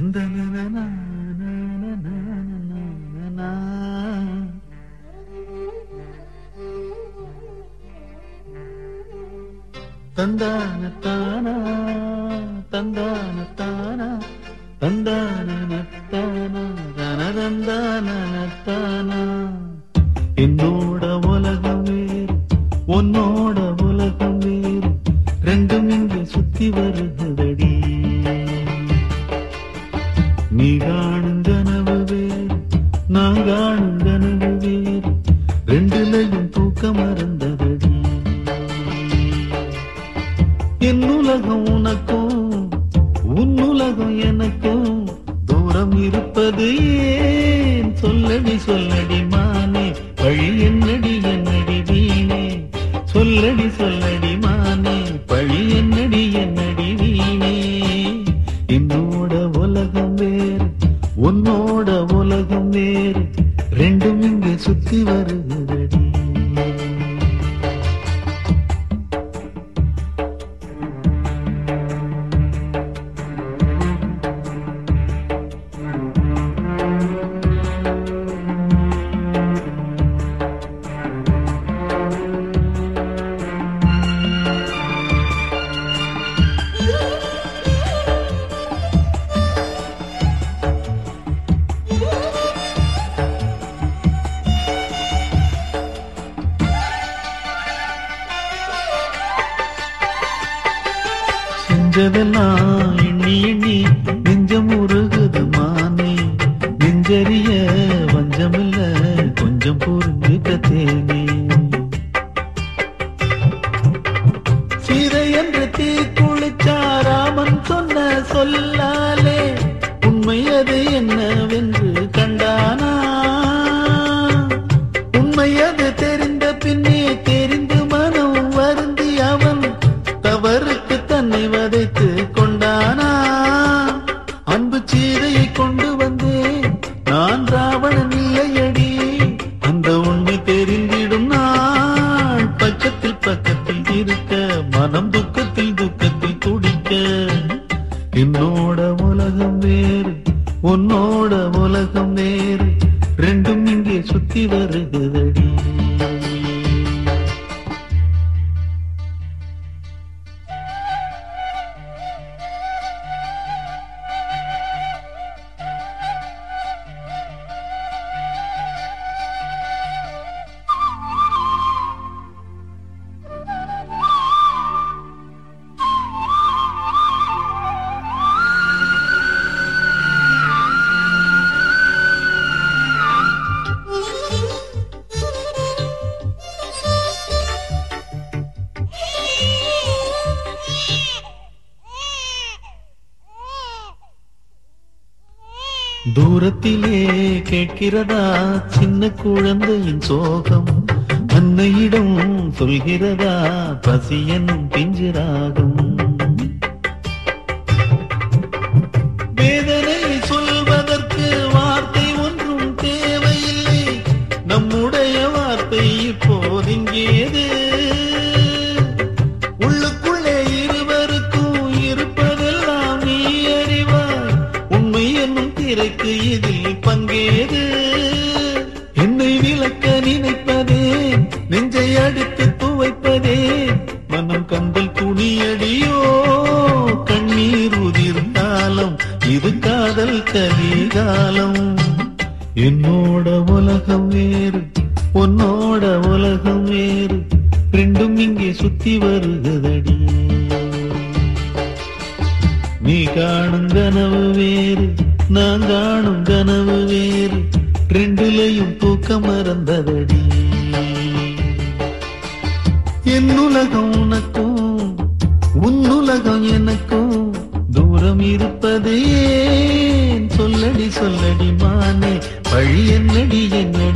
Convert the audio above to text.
தந்தான தானா தந்தான தானா தந்தான தானா தனதந்தான தானா என்னோட உலகம் வேறு உன்னோட உலகம் வேறு ரெண்டும் இங்கே சுத்தி வருகிறதடி நீ காணும் கனவு வேறு நான் காணும் கனவு வேறு ரெண்டுலையும் தூக்கம் மறந்ததடி என் உலகம் உனக்கும் உன் உலகம் எனக்கும் தூரம் இருப்பது ஏன் சொல்லடி சொல்லடி மானே வழி என்னடி என்னடி வீணே சொல்லடி சொல்லடி மானே பழி என்னடி என்னடி வீணே என்னோட உலகம் வேறு உன்னோட உலகம் வேறு ரெண்டும் இங்கே சுத்தி வருகிறடி செஞ்சதெல்லாம் எண்ணி எண்ணி நெஞ்சம் உருகுது மானே நெஞ்சறிய வஞ்சமில்ல கொஞ்சம் புரிஞ்சுக்க தேனே சீதை என்று தீ குளிச்சாராமன் சொன்ன சொல்லாலே உண்மை அது என்னவென்று கண்டானா உண்மை அது தெரிந்த பின்னே தெரிந்து மனம் வருந்தி அவன் தவறுக்கு தன்னை வதைத்து கொண்டானா அன்பு சீதையை கொண்டு வந்தேன் நான் ராவணன் இல்லையடி அந்த உண்மை தெரிந்திடும் நாள் பக்கத்தில் பக்கத்தில் இருக்க மனம் துக்கத்தில் துக்கத்தில் துடிக்க என்னோட உலகம் வேறு உன்னோட உலகம் வேறு ரெண்டும் இங்கே சுத்தி வருகுதடி தூரத்திலே கேட்கிறதா சின்ன குழந்தையின் சோகம் அன்னையிடம் சொல்கிறதா பசி என்னும் பிஞ்சிராகும் வேதனை சொல்வதற்கு வார்த்தை ஒன்றும் தேவையில்லை நம்முடைய வார்த்தை இப்போதிங்கேது உள்ளுக்குள்ளே இருவருக்கும் இருப்பதெல்லாம் நீ அறிவாய் உண்மை என்னும் திரைக்கு இதில் பங்கேது என்னை விளக்க நினைப்பதே நெஞ்சை அடித்து துவைப்பதே மனம் கந்தல் துணியடியோ கண்ணீர் உதிரும் காலம் இது காதல் கலிகாலம் என்னோட உலகம் வேறு உன்னோட உலகம் வேறு ரெண்டும் இங்கே சுத்தி வருகுதடி நீ காணும் கனவு வேறு நான் காணும் கனவு வேறு ரெண்டுலையும் தூக்கம் மறந்ததடி என் உலகம் உனக்கும் உன் உலகம் எனக்கும் தூரம் இருப்பது ஏன் சொல்லடி சொல்லடி மானே வழி என்னடி என்னடி